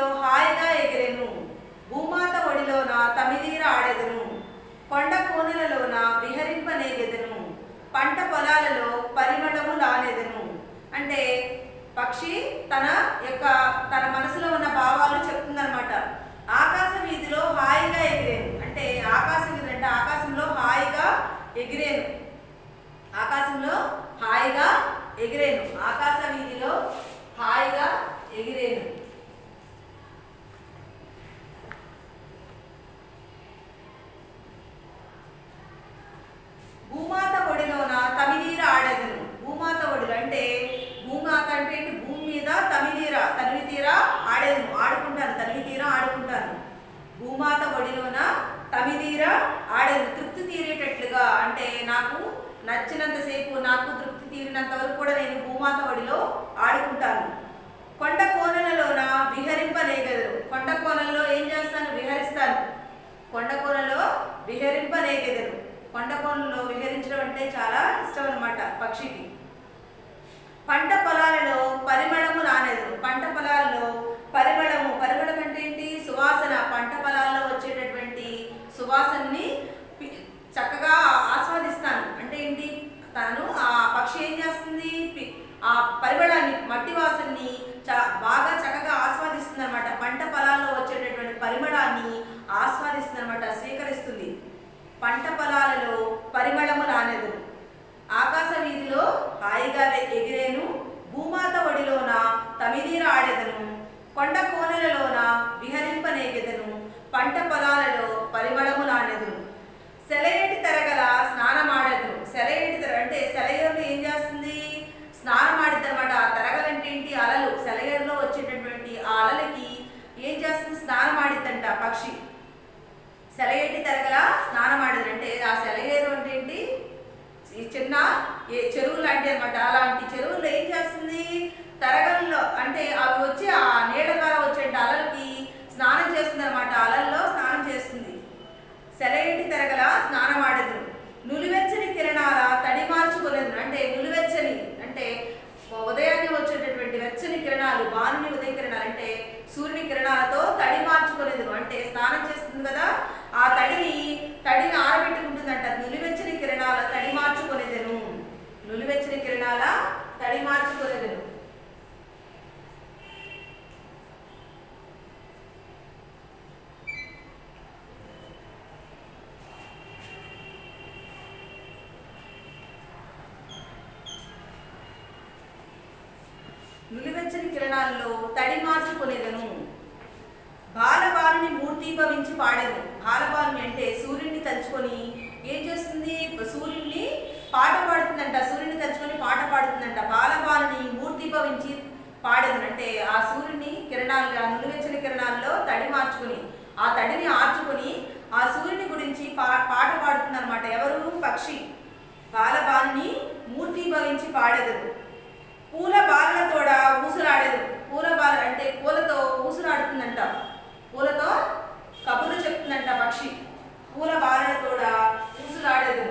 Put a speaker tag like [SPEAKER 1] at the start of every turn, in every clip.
[SPEAKER 1] వీధిలో హాయిగా ఎగిరెను భూమాత ఒడిలోన తమిదీర ఆడెదను కొండ కోనెలలోన విహరింపనేగెదను పంట పొలాలలో పరిమళము లానెదను అంటే పక్షి తన యొక్క తన మనసులో ఉన్న భావాలు చెప్తుందనమాట ఆకాశ వీధిలో హాయిగా ఎగిరేను అంటే ఆకాశ వీధి అంటే ఆకాశంలో హాయిగా ఎగిరేను ఆకాశంలో హాయిగా ఎగిరేను ఆకాశ వీధిలో హాయిగా ఎగిరేను భూమాత ఒడిలోన తమినీర ఆడెదను భూమాత ఒడిలో అంటే భూమాత అంటే ఏంటి? భూమి మీద తమినీర తనివి తీర ఆడేదను ఆడుకుంటాను తనివి తీర ఆడుకుంటాను భూమాత ఒడిలోన తమినీర ఆడేదను తృప్తి తీరేటట్లుగా అంటే నాకు నచ్చినంతసేపు నాకు తృప్తి తీరినంత వరకు కూడా నేను భూమాత ఒడిలో ఆడుకుంటాను కొండ కోనలలోన విహరింపనేగెదరు కొండ కోనల్లో ఏం చేస్తాను విహరిస్తాను కొండ కోనలో విహరింపనేగెదరు కొండ కోనలో విహరించడం అంటే చాలా ఇష్టం అనమాట పక్షికి పంట పొలాలలో పరిమళము రానేదరు పంట పొలాల్లో పరిమళము పరిమళం అంటే ఏంటి సువాసన పంట పొలాల్లో వచ్చేటటువంటి సువాసనని పి- చక్కగా ఆస్వాదిస్తాను అంటే ఏంటి తను ఆ పక్షి ఏం చేస్తుంది పి- ఆ పరిమళాన్ని మట్టి వాసనని చ- బాగా చక్కగా ఆస్వాదిస్తుంది అనమాట పంట పొలాల్లో వచ్చేటటువంటి పరిమళాన్ని ఆస్వాదిస్తుంది అనమాట స్వీకరిస్తుంది పంట పొలాలలో పరిమళము రానేదు ఆకాశ వీధిలో హాయిగా వె- ఎగిరేను భూమాత ఒడిలోన తమిదీర ఆడెదను కొండ కోనెలలోన విహరింపనేగెదను పంట పొలాలలో పరిమళము నానెదను సెలయేటి తెరగల స్నానమాడెదను సెలయేటి తెర అంటే సెలయేరులో ఏం చేస్తుంది స్నానం ఆడిద్ది అనమాట తెరగలంటే ఏంటి అలలు సెలయేరులో వచ్చేటటువంటి ఆ అలలకి ఏం చేస్తుంది స్నానం ఆడిద్దంట పక్షి సెలయేటి తెరగల స్నానం ఆడేది అంటే ఆ సెలయేరు అంటే ఏంటి ఈ చిన్న ఏ చెరువు లాంటి అనమాట అలాంటి చెరువుల్లో ఏం చేస్తుంది తరగల్లో అంటే అవి వచ్చి ఆ నీడ ద్వారా వచ్చే అలలకి స్నానం చేస్తుంది అనమాట అలల్లో స్నానం చేస్తుంది సెలయేటి తెరగల స్నానం ఆడదు నులివెచ్చని కిరణాల తడి మార్చుకోలేదు అంటే నులివెచ్చని అంటే ఉదయాన్నే వచ్చేటటువంటి వెచ్చని కిరణాలు బాణుని ఉదయ కిరణాలు అంటే సూర్యుని కిరణాలతో తడి మార్చుకోలేదు అంటే స్నానం చేస్తుంది కదా ఆ తడిని తడిని ఆరబెట్టుకుంటుందంట నులివెచ్చని కిరణాల తడి మార్చుకోలేదను నులివెచ్చని కిరణాల తడి మార్చుకోలేదను నులివెచ్చని కిరణాల్లో తడి మార్చుకునేదను బాలబాలుని మూర్తీభవించి పాడేది బాలబాలుని అంటే సూర్యుడిని తలుచుకొని ఏం చేస్తుంది సూర్యుడిని పాట పాడుతుందంట సూర్యుడిని తలుచుకొని పాట పాడుతుందంట బాలబాలుని మూర్తీభవించి పాడేది అంటే ఆ సూర్యుని కిరణాలు ఆ నులివెచ్చని కిరణాల్లో తడి మార్చుకుని ఆ తడిని ఆర్చుకొని ఆ సూర్యుని గురించి పా పాట పాడుతుందన్నమాట ఎవరు పక్షి బాలబాలుని మూర్తీభవించి పాడేదరు పూల బాలలతోడ ఊసులాడేది పూల బాల అంటే పూలతో ఊసులాడుతుందంట పూలతో కబుర్లు చెప్తుందంట పక్షి పూల బాలలతోడ ఊసులాడేది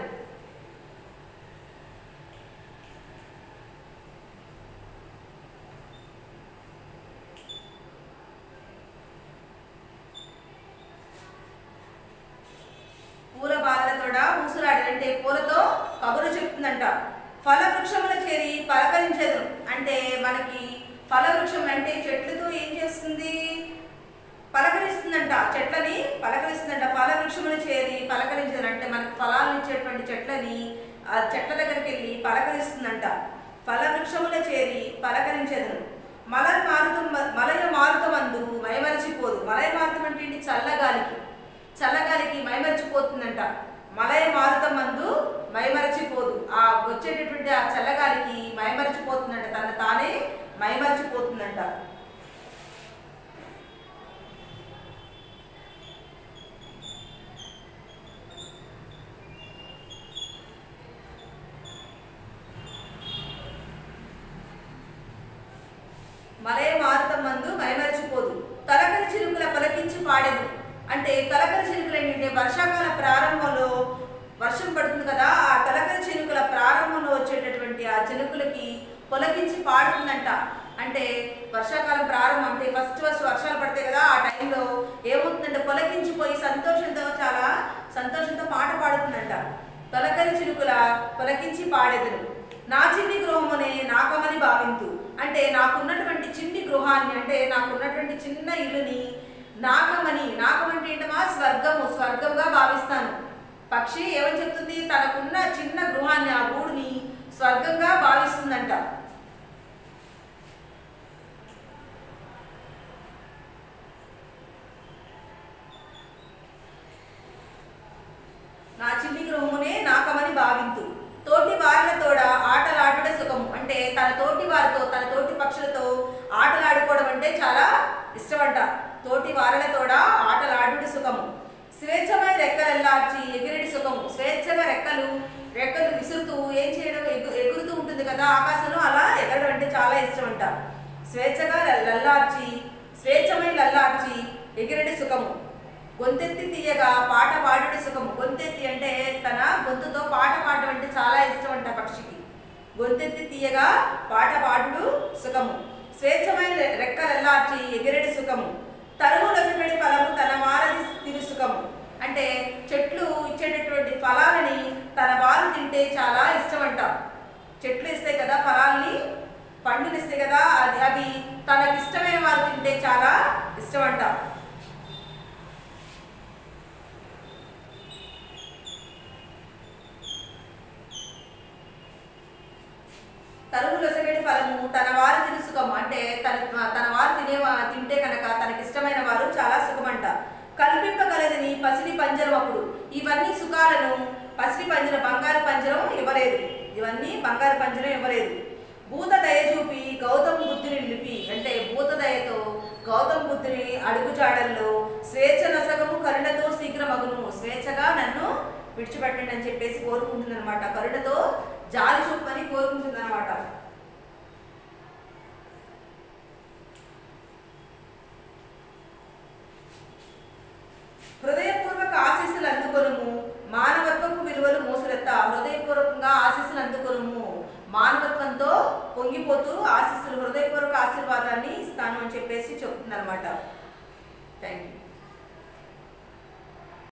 [SPEAKER 1] పూల బాలలతోడ ఊసులాడేది అంటే పూలతో కబుర్లు చెప్తుందంట ఫల వృక్షముల చేరి పలకరించదు అంటే మనకి ఫల వృక్షం అంటే చెట్లతో ఏం చేస్తుంది పలకరిస్తుందంట చెట్లని పలకరిస్తుందంట ఫల వృక్షములు చేరి పలకరించదు అంటే మనకి ఫలాలు ఇచ్చేటువంటి చెట్లని ఆ చెట్ల దగ్గరికి వెళ్ళి పలకరిస్తుందంట ఫల వృక్షముల చేరి పలకరించదు మల మారుతం మలయ మారుతమందు మైమరచిపోదు మలయ మారుతం అంటే ఏంటి చల్లగాలికి చల్లగాలికి మైమరిచిపోతుందంట మలయ మారుతం మందు మైమరచిపోదు ఆ వచ్చేటటువంటి ఆ చల్లగాలికి మైమరచిపోతుందంట తన తానే మైమరచిపోతుందంట మలయ మారుతం మందు మైమరచిపోదు తలకరి చిలుకల పలకించి పాడెను అంటే తలకరి చిలుకలు ఏంటంటే వర్షాకాల ప్రారంభంలో వర్షం పడుతుంది కదా ఆ తలకరి చిలుకల ప్రారంభంలో వచ్చేటటువంటి ఆ చిలుకలకి పొలకించి పాడుతుందంట అంటే వర్షాకాలం ప్రారంభం అంటే ఫస్ట్ ఫస్ట్ వర్షాలు పడతాయి పాడుతుందంట తొలకరి చిలుకుల తొలకించి పాడెదను నా చిన్ని గృహమునే నాకమని భావింతు అంటే నాకున్నటువంటి చిన్ని గృహాన్ని అంటే నాకున్నటువంటి చిన్న ఇల్లుని నాకమని నాకమంటే ఏంటమా స్వర్గము స్వర్గంగా భావిస్తాను పక్షి ఏమని చెప్తుంది తనకున్న చిన్న గృహాన్ని ఆ గూడుని స్వర్గంగా భావిస్తుందంట నా చిన్ని గృహమునే నాకమని భావింతు తోటి వారితోడ ఆటలాడుట సుఖము అంటే తన తోటి వారితో తన తోటి పక్షులతో ఆటలాడుకోవడం అంటే చాలా ఇష్టమంట తోటి వారలతోడ ఆటలాడుట సుఖము స్వేచ్ఛమైన రెక్కలెల్లార్చి ఎగిరెడి సుఖము స్వేచ్ఛగా రెక్కలు రెక్కలు విసురుతూ ఏం చేయడం ఎగు ఎగురుతూ ఉంటుంది కదా ఆకాశంలో అలా ఎగరడం అంటే చాలా ఇష్టమంట స్వేచ్ఛగా లల్లార్చి స్వేచ్ఛమైన లల్లార్చి ఎగిరెడి సుఖము గొంతెత్తి తీయగా పాట పాడుడు సుఖము గొంతెత్తి అంటే తన గొంతుతో పాట పాడడం అంటే చాలా ఇష్టం అంట పక్షికి గొంతెత్తి తీయగా పాట పాడుడు సుఖము స్వేచ్ఛమైన రెక్కలెల్లార్చి ఎగిరెడి సుఖము తరువు లసపెడి ఫలము తన వారది తిరు సుఖము అంటే చెట్లు ఇచ్చేటటువంటి ఫలాలని తన వారు తింటే చాలా ఇష్టం అంట చెట్లు ఇస్తాయి కదా ఫలాల్ని పండునిస్తాయి కదా అది అవి తనకి ఇష్టమైన వారు తింటే చాలా ఇష్టం అంట తరుగులొసగడి ఫలము తన వారు తిని సుఖము అంటే తన తన వారు తినే తింటే కనుక తనకి ఇష్టమైన వారు చాలా సుఖమంట కల్పింపగలదని పసిడి పంజరం అప్పుడు ఇవన్నీ సుఖాలను పసిడి పంజరం బంగారు పంజరం ఇవ్వలేదు ఇవన్నీ బంగారు పంజరం ఇవ్వలేదు భూత దయ చూపి గౌతమ బుద్ధుని నిలిపి అంటే భూత దయతో గౌతమ బుద్ధుని అడుగుజాడల్లో స్వేచ్ఛ నసగము కరుణతో శీఘ్రమగును స్వేచ్ఛగా నన్ను విడిచిపెట్టండి అని చెప్పేసి కోరుకుంటుంది అనమాట కరుణతో జాలి చూపని కోరుకుంటుంది అనమాట హృదయపూర్వక ఆశీస్సులు అందుకొనుము మానవత్వపు విలువలు మోసులెత్త హృదయపూర్వకంగా ఆశీస్సులు అందుకొనుము మానవత్వంతో పొంగిపోతూ ఆశీస్సులు హృదయపూర్వక ఆశీర్వాదాన్ని ఇస్తాను అని చెప్పేసి చెప్తుంది అనమాట థ్యాంక్ యూ